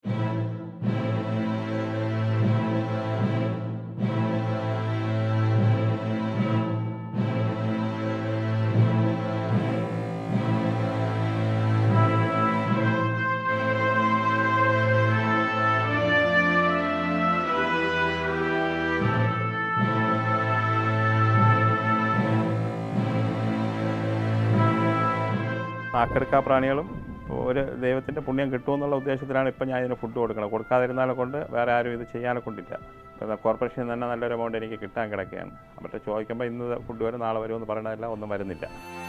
നാക്കെടുക്കാ പ്രാണികളും ഒരു ദൈവത്തിൻ്റെ പുണ്യം കിട്ടുമെന്നുള്ള ഉദ്ദേശത്തിലാണ് ഇപ്പം ഞാൻ ഇതിന് ഫുഡ് കൊടുക്കുന്നത് കൊടുക്കാതിരുന്നാലെ കൊണ്ട് വേറെ ആരും ഇത് ചെയ്യാനെ കൊണ്ടില്ല ഇപ്പം കോർപ്പറേഷനിൽ തന്നെ നല്ലൊരു എമൗണ്ട് എനിക്ക് കിട്ടാൻ കിടക്കുകയാണ് മറ്റേ ചോദിക്കുമ്പോൾ ഇന്ന് ഫുഡ് വരും നാളെ വരുമെന്ന് പറയണതല്ല ഒന്നും വരുന്നില്ല